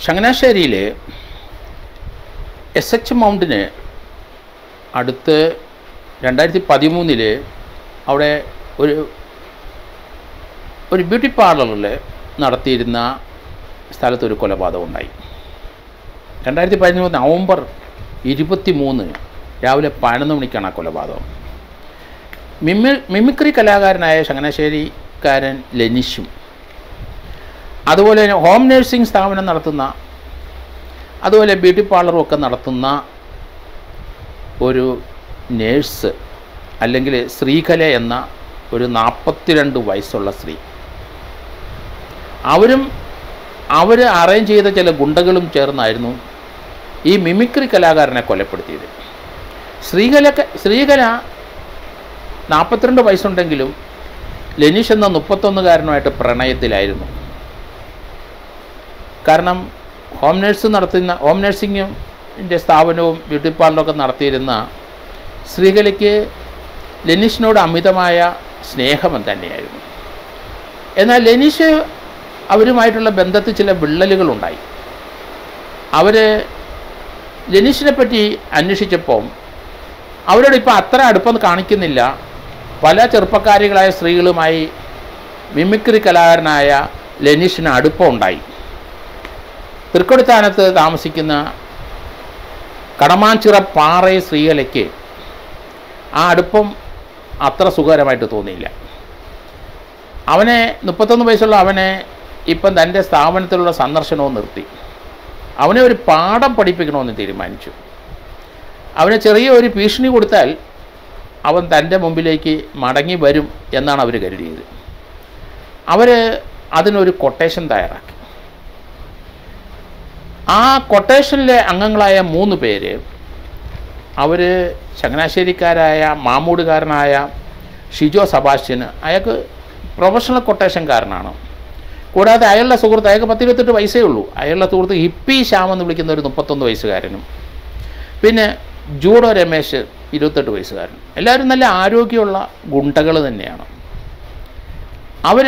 ചങ്ങനാശ്ശേരിയിൽ S H മൗണ്ടിന് അടുത്ത് രണ്ടായിരത്തി പതിമൂന്നിൽ അവിടെ ഒരു ഒരു ബ്യൂട്ടി പാർലറിൽ നടത്തിയിരുന്ന സ്ഥലത്ത് ഒരു കൊലപാതകം ഉണ്ടായി രണ്ടായിരത്തി പതിമൂന്ന് നവംബർ ഇരുപത്തി മൂന്നിന് രാവിലെ പതിനൊന്ന് മണിക്കാണ് ആ കൊലപാതകം മിമി മിമിക്രി കലാകാരനായ ചങ്ങനാശ്ശേരിക്കാരൻ ലെനിഷും അതുപോലെ തന്നെ ഹോം നേഴ്സിംഗ് സ്ഥാപനം നടത്തുന്ന അതുപോലെ ബ്യൂട്ടി പാർലറും ഒക്കെ നടത്തുന്ന ഒരു നേഴ്സ് അല്ലെങ്കിൽ ശ്രീകല എന്ന ഒരു നാൽപ്പത്തിരണ്ട് വയസ്സുള്ള സ്ത്രീ അവരും അവർ അറേഞ്ച് ചെയ്ത ചില ഗുണ്ടകളും ചേർന്നായിരുന്നു ഈ മിമിക്രി കലാകാരനെ കൊലപ്പെടുത്തിയത് ശ്രീകല ശ്രീകല നാൽപ്പത്തിരണ്ട് വയസ്സുണ്ടെങ്കിലും ലെനീഷ് എന്ന മുപ്പത്തൊന്നുകാരനുമായിട്ട് പ്രണയത്തിലായിരുന്നു കാരണം ഹോം നേഴ്സ് നടത്തുന്ന ഹോം നേഴ്സിങ്ങിൻ്റെ സ്ഥാപനവും ബ്യൂട്ടി പാർലറൊക്കെ നടത്തിയിരുന്ന ശ്രീകലയ്ക്ക് ലെനീഷിനോട് അമിതമായ സ്നേഹം തന്നെയായിരുന്നു എന്നാൽ ലെനീഷ് അവരുമായിട്ടുള്ള ബന്ധത്തിൽ ചില വിള്ളലുകളുണ്ടായി അവർ ലെനീഷിനെ പറ്റി അന്വേഷിച്ചപ്പോൾ അവരോട് ഇപ്പോൾ അത്ര അടുപ്പം കാണിക്കുന്നില്ല പല ചെറുപ്പക്കാരികളായ സ്ത്രീകളുമായി മിമിക്രി കലാകാരനായ ലെനീഷിന് അടുപ്പമുണ്ടായി തൃക്കൊടിത്താനത്ത് താമസിക്കുന്ന കടമാഞ്ചിറ പാറയ ശ്രീകലയ്ക്ക് ആ അടുപ്പം അത്ര സുഖകരമായിട്ട് തോന്നിയില്ല അവനെ മുപ്പത്തൊന്ന് വയസ്സുള്ള അവനെ ഇപ്പം തൻ്റെ സ്ഥാപനത്തിലുള്ള സന്ദർശനവും നിർത്തി അവനെ ഒരു പാഠം പഠിപ്പിക്കണമെന്ന് തീരുമാനിച്ചു അവന് ചെറിയ ഒരു ഭീഷണി കൊടുത്താൽ അവൻ തൻ്റെ മുമ്പിലേക്ക് മടങ്ങി വരും എന്നാണ് അവർ കരുതിയത് അവർ അതിനൊരു കൊട്ടേഷൻ തയ്യാറാക്കി ആ കൊട്ടേഷനിലെ അംഗങ്ങളായ മൂന്ന് പേര് അവർ ചങ്ങനാശ്ശേരിക്കാരായ മാമൂടുകാരനായ ഷിജോ സബാസ്റ്റ്യന് അയാൾക്ക് പ്രൊഫഷണൽ കൊട്ടേഷൻകാരനാണ് കൂടാതെ അയാളുടെ സുഹൃത്ത് അയാൾക്ക് പത്തിരുപത്തെട്ട് വയസ്സേ ഉള്ളൂ അയാളുടെ സുഹൃത്ത് ഹിപ്പി ശ്യാം എന്ന് വിളിക്കുന്ന ഒരു മുപ്പത്തൊന്ന് വയസ്സുകാരനും പിന്നെ ജൂഡോ രമേശ് ഇരുപത്തെട്ട് വയസ്സുകാരൻ എല്ലാവരും നല്ല ആരോഗ്യമുള്ള ഗുണ്ടകൾ തന്നെയാണ് അവർ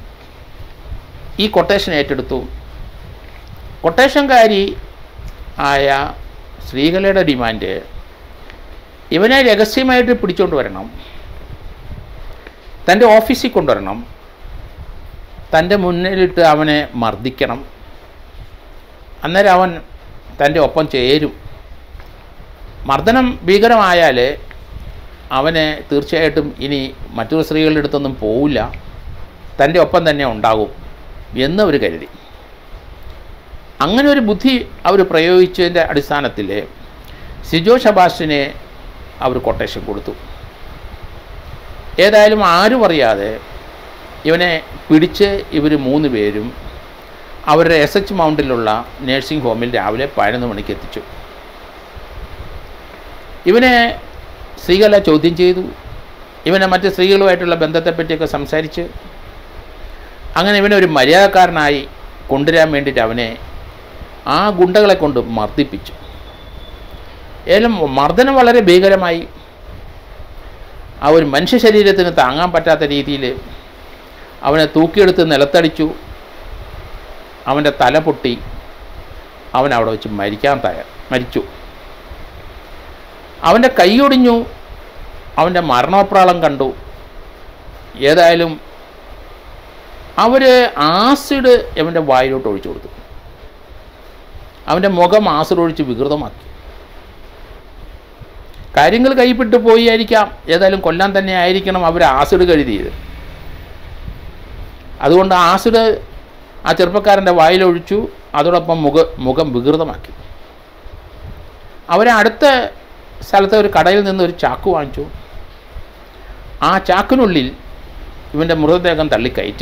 ഈ കൊട്ടേഷൻ ഏറ്റെടുത്തു കൊട്ടേഷൻകാരി ആയ ശ്രീകലയുടെ ഡിമാൻഡ് ഇവനെ രഹസ്യമായിട്ട് പിടിച്ചുകൊണ്ട് വരണം തൻ്റെ ഓഫീസിൽ കൊണ്ടുവരണം തൻ്റെ മുന്നിലിട്ട് അവനെ മർദ്ദിക്കണം അന്നേരം അവൻ തൻ്റെ ഒപ്പം ചേരും മർദ്ദനം ഭീകരമായാൽ അവന് തീർച്ചയായിട്ടും ഇനി മറ്റൊരു സ്ത്രീകളുടെ അടുത്തൊന്നും പോവില്ല തൻ്റെ ഒപ്പം തന്നെ ഉണ്ടാകും എന്ന് അവർ കരുതി അങ്ങനെ ഒരു ബുദ്ധി അവർ പ്രയോഗിച്ചതിൻ്റെ അടിസ്ഥാനത്തിൽ സിജോ ഷബാഷിനെ അവർ കൊട്ടേഷൻ കൊടുത്തു ഏതായാലും ആരും അറിയാതെ ഇവനെ പിടിച്ച് ഇവർ മൂന്ന് പേരും അവരുടെ എസ് എച്ച് മൗണ്ടിലുള്ള നേഴ്സിംഗ് ഹോമിൽ രാവിലെ പതിനൊന്ന് മണിക്ക് എത്തിച്ചു ഇവനെ സ്ത്രീകളെ ചോദ്യം ചെയ്തു ഇവനെ മറ്റ് സ്ത്രീകളുമായിട്ടുള്ള ബന്ധത്തെപ്പറ്റിയൊക്കെ സംസാരിച്ച് അങ്ങനെ ഇവനെ ഒരു മര്യാദക്കാരനായി കൊണ്ടുവരാൻ വേണ്ടിയിട്ട് അവനെ ആ ഗുണ്ടകളെ കൊണ്ട് മർദ്ദിപ്പിച്ചു ഏതായാലും മർദ്ദനം വളരെ ഭീകരമായി ആ ഒരു മനുഷ്യ ശരീരത്തിന് താങ്ങാൻ പറ്റാത്ത രീതിയിൽ അവനെ തൂക്കിയെടുത്ത് നിലത്തടിച്ചു അവൻ്റെ തല പൊട്ടി അവൻ അവിടെ വെച്ച് മരിക്കാൻ തയ്യാർ മരിച്ചു അവൻ്റെ കൈയൊടിഞ്ഞു അവൻ്റെ മരണോപ്രാളം കണ്ടു ഏതായാലും അവർ ആസിഡ് അവൻ്റെ വായിലോട്ട് ഒഴിച്ചു കൊടുത്തു അവൻ്റെ മുഖം ആസിഡ് ഒഴിച്ച് വികൃതമാക്കി കാര്യങ്ങൾ കൈപ്പെട്ട് പോയി ആയിരിക്കാം ഏതായാലും കൊല്ലാൻ തന്നെ ആയിരിക്കണം അവർ ആസിഡ് കരുതിയത് അതുകൊണ്ട് ആസിഡ് ആ ചെറുപ്പക്കാരൻ്റെ വായിലൊഴിച്ചു അതോടൊപ്പം മുഖ മുഖം വികൃതമാക്കി അവരെ അടുത്ത സ്ഥലത്തെ ഒരു കടയിൽ നിന്ന് ഒരു ചാക്ക് വാങ്ങിച്ചു ആ ചാക്കിനുള്ളിൽ ഇവൻ്റെ മൃതദേഹം തള്ളിക്കയറ്റി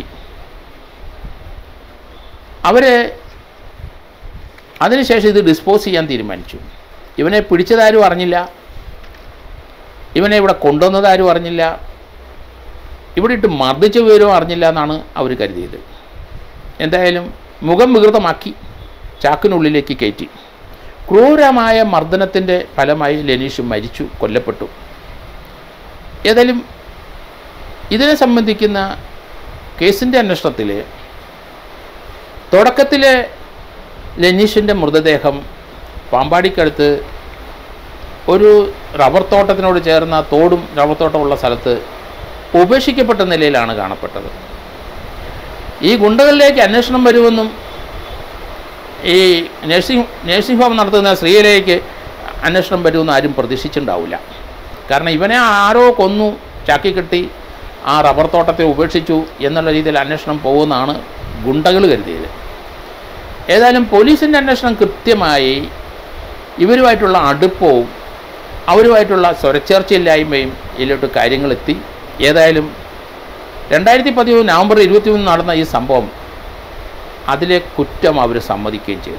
അവർ അതിനുശേഷം ഇത് ഡിസ്പോസ് ചെയ്യാൻ തീരുമാനിച്ചു ഇവനെ പിടിച്ചതാരും അറിഞ്ഞില്ല ഇവനെ ഇവിടെ കൊണ്ടുവന്നതാരും അറിഞ്ഞില്ല ഇവിടെ ഇട്ട് മർദ്ദിച്ച വിവരവും അറിഞ്ഞില്ല എന്നാണ് അവർ കരുതിയത് എന്തായാലും മുഖം വികൃതമാക്കി ചാക്കിനുള്ളിലേക്ക് കയറ്റി ക്രൂരമായ മർദ്ദനത്തിൻ്റെ ഫലമായി ലെനീഷ് മരിച്ചു കൊല്ലപ്പെട്ടു ഏതായാലും ഇതിനെ സംബന്ധിക്കുന്ന കേസിൻ്റെ അന്വേഷണത്തിൽ തുടക്കത്തിൽ ലെനീഷിൻ്റെ മൃതദേഹം പാമ്പാടിക്കടുത്ത് ഒരു റബ്ബർ തോട്ടത്തിനോട് ചേർന്ന തോടും റബ്ബർ തോട്ടമുള്ള സ്ഥലത്ത് ഉപേക്ഷിക്കപ്പെട്ട നിലയിലാണ് കാണപ്പെട്ടത് ഈ ഗുണ്ടകളിലേക്ക് അന്വേഷണം വരുമെന്നും ഈ നഴ്സിംഗ് നഴ്സിംഗ് ഹോം നടത്തുന്ന സ്ത്രീയിലേക്ക് അന്വേഷണം വരുമെന്ന് ആരും പ്രതീക്ഷിച്ചിട്ടുണ്ടാവില്ല കാരണം ഇവനെ ആരോ കൊന്നു ചാക്കി കെട്ടി ആ റബ്ബർ തോട്ടത്തെ ഉപേക്ഷിച്ചു എന്നുള്ള രീതിയിൽ അന്വേഷണം പോകുമെന്നാണ് ഗുണ്ടകൾ കരുതിയത് ഏതായാലും പോലീസിൻ്റെ അന്വേഷണം കൃത്യമായി ഇവരുമായിട്ടുള്ള അടുപ്പവും അവരുമായിട്ടുള്ള സ്വരച്ചേർച്ചയില്ലായ്മയും ഇതിലോട്ട് കാര്യങ്ങളെത്തി ഏതായാലും രണ്ടായിരത്തി പതിമൂന്ന് നവംബർ ഇരുപത്തി മൂന്ന് നടന്ന ഈ സംഭവം അതിലെ കുറ്റം അവർ സമ്മതിക്കുകയും ചെയ്തു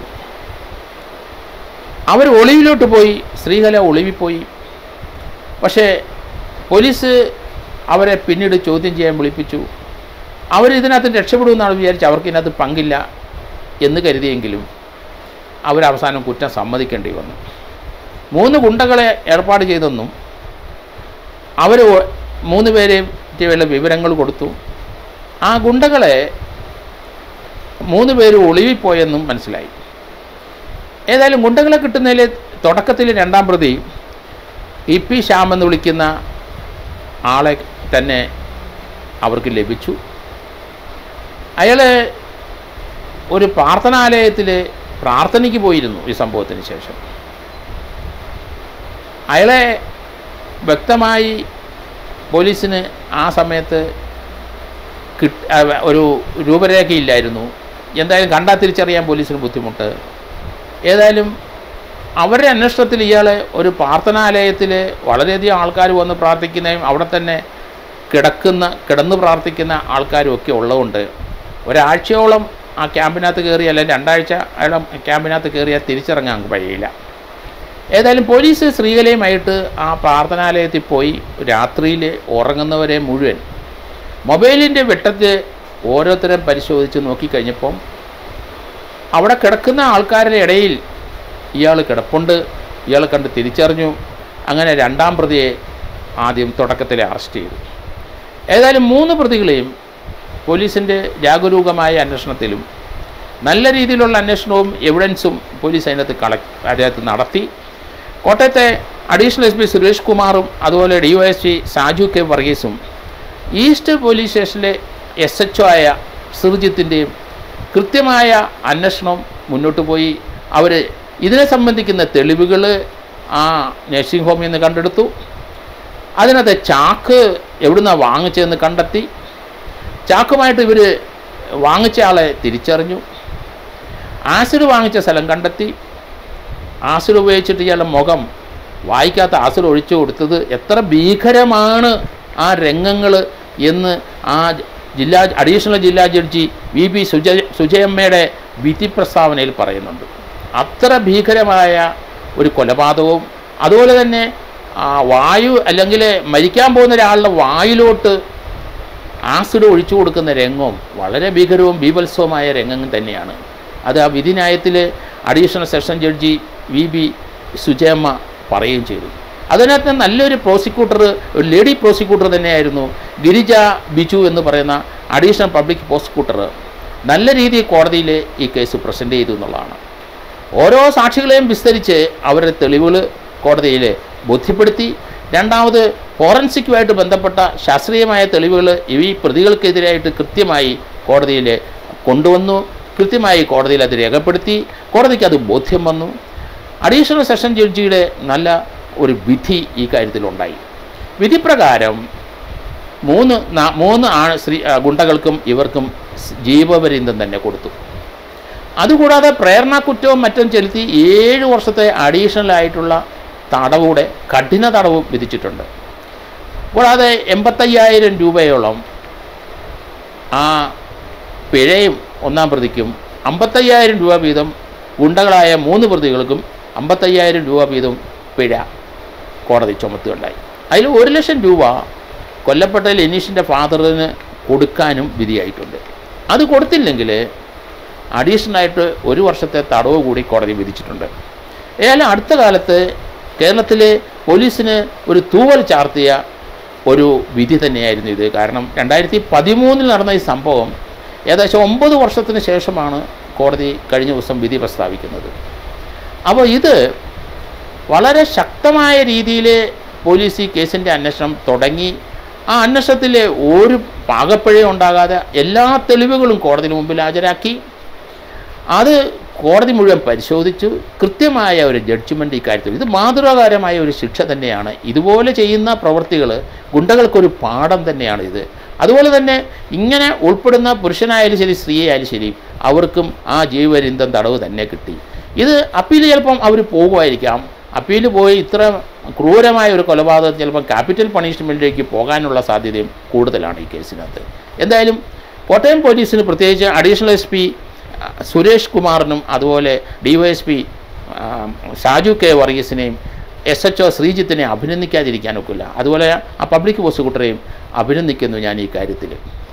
അവർ ഒളിവിലോട്ട് പോയി സ്ത്രീകല ഒളിവിൽ പോയി പക്ഷേ പോലീസ് അവരെ പിന്നീട് ചോദ്യം ചെയ്യാൻ വിളിപ്പിച്ചു അവർ ഇതിനകത്ത് രക്ഷപ്പെടുമെന്നാണ് വിചാരിച്ച് അവർക്ക് ഇതിനകത്ത് പങ്കില്ല എന്ന് കരുതിയെങ്കിലും അവരവസാനം കുറ്റം സമ്മതിക്കേണ്ടി വന്നു മൂന്ന് ഗുണ്ടകളെ ഏർപ്പാട് ചെയ്തെന്നും അവർ മൂന്ന് പേരെ പറ്റിയുള്ള വിവരങ്ങൾ കൊടുത്തു ആ ഗുണ്ടകളെ മൂന്ന് പേര് ഒളിവിൽ പോയെന്നും മനസ്സിലായി ഏതായാലും ഗുണ്ടകളെ കിട്ടുന്നതിൽ തുടക്കത്തിൽ രണ്ടാം പ്രതി ഇ പി ശ്യാം എന്ന് വിളിക്കുന്ന ആളെ തന്നെ അവർക്ക് ലഭിച്ചു അയാൾ ഒരു പ്രാർത്ഥനാലയത്തിൽ പ്രാർത്ഥനയ്ക്ക് പോയിരുന്നു ഈ സംഭവത്തിന് ശേഷം അയാളെ വ്യക്തമായി പോലീസിന് ആ സമയത്ത് കിട്ട് ആ, ഒരു രൂപരേഖയില്ലായിരുന്നു എന്തായാലും കണ്ടാൽ തിരിച്ചറിയാൻ പോലീസിന് ബുദ്ധിമുട്ട് ഏതായാലും അവരുടെ അന്വേഷണത്തിൽ ഇയാൾ ഒരു പ്രാർത്ഥനാലയത്തിൽ വളരെയധികം ആൾക്കാർ വന്ന് പ്രാർത്ഥിക്കുന്നതും അവിടെ തന്നെ കിടക്കുന്ന കിടന്ന് പ്രാർത്ഥിക്കുന്ന ആൾക്കാരും ഒക്കെ ഉള്ളതുകൊണ്ട് ഒരാഴ്ചയോളം ആ ക്യാമ്പിനകത്ത് കയറി അല്ലെങ്കിൽ രണ്ടാഴ്ച അയാളുടെ ക്യാമ്പിനകത്ത് കയറിയാൽ തിരിച്ചിറങ്ങാൻ കഴിയില്ല ഏതായാലും പോലീസ് സ്ത്രീകളെയുമായിട്ട് ആ പ്രാർത്ഥനാലയത്തിൽ പോയി രാത്രിയിൽ ഉറങ്ങുന്നവരെ മുഴുവൻ മൊബൈലിൻ്റെ വെട്ടത്ത് ഓരോരുത്തരും പരിശോധിച്ച് നോക്കിക്കഴിഞ്ഞപ്പം അവിടെ കിടക്കുന്ന ആൾക്കാരുടെ ഇടയിൽ ഇയാൾ കിടപ്പുണ്ട് ഇയാളെ കണ്ട് തിരിച്ചറിഞ്ഞു അങ്ങനെ രണ്ടാം പ്രതിയെ ആദ്യം തുടക്കത്തിൽ അറസ്റ്റ് ചെയ്തു ഏതായാലും മൂന്ന് പ്രതികളെയും പോലീസിൻ്റെ ജാഗരൂകമായ അന്വേഷണത്തിലും നല്ല രീതിയിലുള്ള അന്വേഷണവും എവിഡൻസും പോലീസ് അതിനകത്ത് കളക്ട് അതിനകത്ത് നടത്തി കോട്ടയത്തെ അഡീഷണൽ എസ് പി സുരേഷ് കുമാറും അതുപോലെ D O S P Saju K വർഗീസും ഈസ്റ്റ് പോലീസ് സ്റ്റേഷനിലെ എസ് എച്ച് ഒ ആയ സുർജിത്തിൻ്റെയും കൃത്യമായ അന്വേഷണം മുന്നോട്ട് പോയി അവർ ഇതിനെ സംബന്ധിക്കുന്ന തെളിവുകൾ ആ നഴ്സിംഗ് ഹോമിൽ നിന്ന് കണ്ടെടുത്തു അതിനകത്ത് ചാക്ക് എവിടുന്നാണ് വാങ്ങിച്ചതെന്ന് കണ്ടെത്തി ചാക്കുമായിട്ട് ഇവർ വാങ്ങിച്ച ആളെ തിരിച്ചറിഞ്ഞു ആസിഡ് വാങ്ങിച്ച സ്ഥലം കണ്ടെത്തി ആസിഡ് ഉപയോഗിച്ചിട്ട് ഇയാളുടെ മുഖം വായിക്കാത്ത ആസിഡ് ഒഴിച്ചു കൊടുത്തത് എത്ര ഭീകരമാണ് ആ രംഗങ്ങൾ എന്ന് ആ ജില്ലാ അഡീഷണൽ ജില്ലാ ജഡ്ജി വി പി സുജ സുജയമ്മയുടെ വിധി പ്രസ്താവനയിൽ പറയുന്നുണ്ട് അത്ര ഭീകരമായ ഒരു കൊലപാതകവും അതുപോലെ തന്നെ ആ വായു അല്ലെങ്കിൽ മരിക്കാൻ പോകുന്ന ഒരാളുടെ വായിലോട്ട് ആസിഡ് ഒഴിച്ചു കൊടുക്കുന്ന രംഗവും വളരെ ഭീകരവും ബീഭത്സവുമായ രംഗം തന്നെയാണ് അത് ആ വിധിന്യായത്തിൽ additional session judge V B Sujayamma പറയുകയും ചെയ്തു അതിനകത്ത് നല്ലൊരു പ്രോസിക്യൂട്ടർ ഒരു ലേഡി പ്രോസിക്യൂട്ടർ തന്നെയായിരുന്നു ഗിരിജ ബിജു എന്ന് പറയുന്ന അഡീഷണൽ പബ്ലിക് പ്രോസിക്യൂട്ടർ നല്ല രീതിയിൽ കോടതിയിൽ ഈ കേസ് പ്രസൻറ്റ് ചെയ്തു എന്നുള്ളതാണ് ഓരോ സാക്ഷികളെയും വിസ്തരിച്ച് അവരുടെ തെളിവുകൾ കോടതിയിൽ ബോധ്യപ്പെടുത്തി രണ്ടാമത് ഫോറൻസിക്കുമായിട്ട് ബന്ധപ്പെട്ട ശാസ്ത്രീയമായ തെളിവുകൾ ഈ പ്രതികൾക്കെതിരായിട്ട് കൃത്യമായി കോടതിയിൽ കൊണ്ടുവന്നു കൃത്യമായി കോടതിയിൽ അത് രേഖപ്പെടുത്തി കോടതിക്ക് അത് ബോധ്യം വന്നു അഡീഷണൽ സെഷൻ ജഡ്ജിയുടെ നല്ല ഒരു വിധി ഈ കാര്യത്തിലുണ്ടായി വിധി പ്രകാരം മൂന്ന് നാ- മൂന്ന് ആണ് സ്ത്രീ ആ, ഗുണ്ടകൾക്കും ഇവർക്കും സ് ജീവപര്യന്തം തന്നെ കൊടുത്തു അതുകൂടാതെ പ്രേരണ കുറ്റവും മറ്റും ചെലുത്തി ഏഴ് വർഷത്തെ അഡീഷണൽ ആയിട്ടുള്ള തടവൂടെ കഠിന തടവും വിധിച്ചിട്ടുണ്ട് കൂടാതെ എൺപത്തയ്യായിരം രൂപയോളം ആ പിഴയും ഒന്നാം പ്രതിക്കും അമ്പത്തയ്യായിരം രൂപ വീതം ഗുണ്ടകളായ മൂന്ന് പ്രതികൾക്കും അമ്പത്തയ്യായിരം രൂപ വീതം പിഴ കോടതി ചുമത്തുകയുണ്ടായി അതിൽ ഒരു ലക്ഷം രൂപ കൊല്ലപ്പെട്ട ലെനീഷിൻ്റെ ഫാദറിന് കൊടുക്കാനും വിധിയായിട്ടുണ്ട് അത് കൊടുത്തില്ലെങ്കിൽ അഡീഷണലായിട്ട് ഒരു വർഷത്തെ തടവ് കൂടി കോടതി വിധിച്ചിട്ടുണ്ട് ഏതായാലും അടുത്ത കാലത്ത് കേരളത്തിലെ പോലീസിന് ഒരു തൂവൽ ചാർത്തിയ ഒരു വിധി തന്നെയായിരുന്നു ഇത് കാരണം രണ്ടായിരത്തി പതിമൂന്നിൽ നടന്ന ഈ സംഭവം ഏകദേശം ഒമ്പത് വർഷത്തിന് ശേഷമാണ് കോടതി കഴിഞ്ഞ ദിവസം വിധി പ്രസ്താവിക്കുന്നത് അപ്പോൾ ഇത് വളരെ ശക്തമായ രീതിയിൽ പോലീസ് ഈ കേസിൻ്റെ അന്വേഷണം തുടങ്ങി ആ അന്വേഷണത്തിൽ ഒരു പാകപ്പിഴയും ഉണ്ടാകാതെ എല്ലാ തെളിവുകളും കോടതിന് മുമ്പിൽ ഹാജരാക്കി അത് കോടതി മുഴുവൻ പരിശോധിച്ചു കൃത്യമായ ഒരു ജഡ്ജ്മെൻ്റ് ഇക്കാര്യത്തിൽ ഇത് മാതൃകാകരമായ ഒരു ശിക്ഷ തന്നെയാണ് ഇതുപോലെ ചെയ്യുന്ന പ്രവൃത്തികൾ ഗുണ്ടകൾക്കൊരു പാഠം തന്നെയാണ് ഇത് അതുപോലെ തന്നെ ഇങ്ങനെ ഉൾപ്പെടുന്ന പുരുഷനായാലും ശരി സ്ത്രീയായാലും ശരി അവർക്കും ആ ജീവപര്യന്തം തടവ് തന്നെ കിട്ടി ഇത് അപ്പീൽ ചിലപ്പം അവർ പോകുമായിരിക്കാം അപ്പീൽ പോയി ഇത്ര ക്രൂരമായ ഒരു കൊലപാതകം ചിലപ്പം ക്യാപിറ്റൽ പണിഷ്മെൻറ്റിലേക്ക് പോകാനുള്ള സാധ്യതയും കൂടുതലാണ് ഈ കേസിനകത്ത് എന്തായാലും കോട്ടയം പോലീസിന് പ്രത്യേകിച്ച് അഡീഷണൽ എസ് പി സുരേഷ് കുമാറിനും അതുപോലെ D Y S P Shaju K വർഗീസിനെയും എസ് എച്ച് ഒ ശ്രീജിത്തിനെ അഭിനന്ദിക്കാതിരിക്കാനൊക്കില്ല അതുപോലെ ആ പബ്ലിക് പ്രോസിക്യൂട്ടറെയും അഭിനന്ദിക്കുന്നു ഞാൻ ഈ കാര്യത്തിൽ